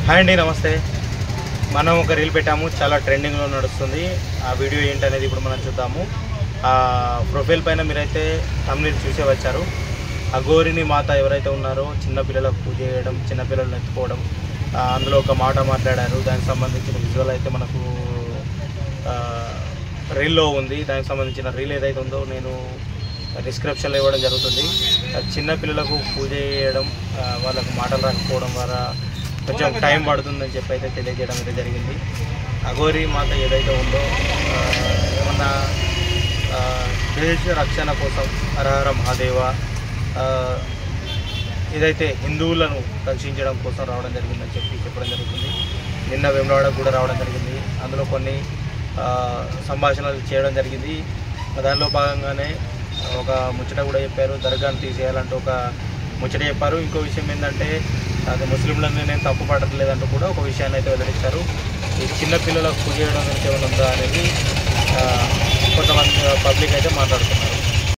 hi అండి నమస్తే మనం ఒక రీల్ పెట్టాము చాలా ట్రెండింగ్లో నడుస్తుంది ఆ వీడియో ఏంటనేది ఇప్పుడు మనం చూద్దాము ఆ ప్రొఫైల్ పైన మీరైతే తమిళ చూసే వచ్చారు ఆ గోరిని మాత ఎవరైతే ఉన్నారో చిన్నపిల్లలకు పూజ చేయడం చిన్నపిల్లలను ఎత్తుకోవడం ఆ, అందులో ఒక మాట మాట్లాడారు దానికి సంబంధించిన విజువల్ అయితే మనకు ఆ, రీల్లో ఉంది దానికి సంబంధించిన రీల్ ఏదైతే ఉందో నేను డిస్క్రిప్షన్లో ఇవ్వడం జరుగుతుంది ఆ చిన్న పిల్లలకు పూజ చేయడం ఆ, వాళ్ళకు మాటలు రాకపోవడం ద్వారా కొంచెం టైం పడుతుందని చెప్పి అయితే తెలియజేయడం అయితే జరిగింది అఘోరి మాత ఏదైతే ఉందో ఆ, ఏమన్నా ఆ, దేశ రక్షణ కోసం హరహర మహాదేవ ఆ, ఇదైతే హిందువులను రక్షించడం కోసం రావడం జరిగిందని చెప్పి చెప్పడం జరుగుతుంది నిన్న వేములవాడకు కూడా రావడం జరిగింది అందులో కొన్ని ఆ, సంభాషణలు చేయడం జరిగింది దానిలో భాగంగానే ఒక ముచ్చట కూడా చెప్పారు దర్గాను తీసేయాలంటూ ఒక ముచ్చట చెప్పారు ఇంకో విషయం ఏంటంటే అది ముస్లింలను నేను తప్పు పడట్లేదంటూ కూడా ఒక విషయాన్ని అయితే వెల్లడించారు ఈ చిన్న పిల్లలకు పూజ చేయడం గురించి ఏమైనా ఉందా అనేది ఆ, కొంతమంది పబ్లిక్ అయితే మాట్లాడుతున్నారు